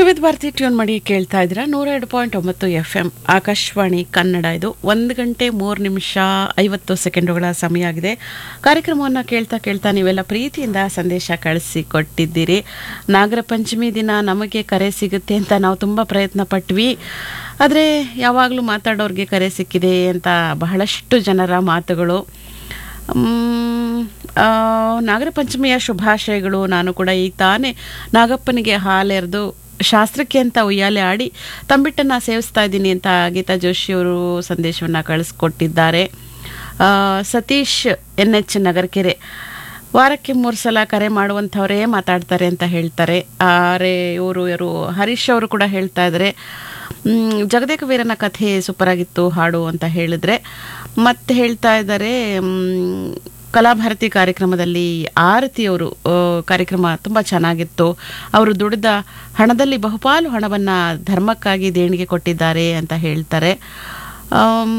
ವಿವಿಧ ಭಾರತಿ ಟ್ಯೂನ್ ಮಾಡಿ ಕೇಳ್ತಾ ಇದ್ದೀರಾ ನೂರ ಎರಡು ಪಾಯಿಂಟ್ ಒಂಬತ್ತು ಎಫ್ ಎಂ ಆಕಾಶವಾಣಿ ಕನ್ನಡ ಇದು ಒಂದು ಗಂಟೆ ಮೂರು ನಿಮಿಷ ಐವತ್ತು ಸೆಕೆಂಡುಗಳ ಸಮಯ ಆಗಿದೆ ಕಾರ್ಯಕ್ರಮವನ್ನು ಕೇಳ್ತಾ ಕೇಳ್ತಾ ನೀವೆಲ್ಲ ಪ್ರೀತಿಯಿಂದ ಸಂದೇಶ ಕಳಿಸಿ ಕೊಟ್ಟಿದ್ದೀರಿ ನಾಗರ ಪಂಚಮಿ ದಿನ ನಮಗೆ ಕರೆ ಸಿಗುತ್ತೆ ಅಂತ ನಾವು ತುಂಬ ಪ್ರಯತ್ನ ಪಟ್ವಿ ಆದರೆ ಯಾವಾಗಲೂ ಮಾತಾಡೋರಿಗೆ ಕರೆ ಸಿಕ್ಕಿದೆ ಅಂತ ಬಹಳಷ್ಟು ಜನರ ಮಾತುಗಳು ಮ್, ಆ, ನಾಗರ ಪಂಚಮಿಯ ಶುಭಾಶಯಗಳು ನಾನು ಕೂಡ ಈಗ ತಾನೇ ನಾಗಪ್ಪನಿಗೆ ಹಾಲೆರೆದು ಶಾಸ್ತ್ರಕ್ಕೆ ಅಂತ ಉಯ್ಯಾಲೆ ಆಡಿ ತಂಬಿಟ್ಟನ್ನು ಸೇವಿಸ್ತಾ ಇದ್ದೀನಿ ಅಂತ ಗೀತಾ ಜೋಶಿಯವರು ಸಂದೇಶವನ್ನು ಕಳಿಸ್ಕೊಟ್ಟಿದ್ದಾರೆ ಆ, ಸತೀಶ್ ಎನ್ ಎಚ್ ನಗರಕೆರೆ ವಾರಕ್ಕೆ ಮೂರು ಸಲ ಕರೆ ಮಾಡುವಂಥವರೇ ಮಾತಾಡ್ತಾರೆ ಅಂತ ಹೇಳ್ತಾರೆ ಆರೆ ಇವರು ಇವರು ಹರೀಶ್ ಅವರು ಕೂಡ ಹೇಳ್ತಾ ಇದ್ದಾರೆ ಮ್, ಜಗದೇಕ ವೀರನ ಕಥೆ ಸೂಪರ್ ಆಗಿತ್ತು ಹಾಡು ಅಂತ ಹೇಳಿದ್ರೆ ಮತ್ತೆ ಹೇಳ್ತಾ ಇದ್ದಾರೆ ಮ್, ಕಲಾಭಾರತಿ ಕಾರ್ಯಕ್ರಮದಲ್ಲಿ ಆರತಿಯವರು ಆ, ಕಾರ್ಯಕ್ರಮ ತುಂಬ ಚೆನ್ನಾಗಿತ್ತು ಅವರು ದುಡಿದ ಹಣದಲ್ಲಿ ಬಹುಪಾಲು ಹಣವನ್ನು ಧರ್ಮಕ್ಕಾಗಿ ದೇಣಿಗೆ ಕೊಟ್ಟಿದ್ದಾರೆ ಅಂತ ಹೇಳ್ತಾರೆ ಆಮ್,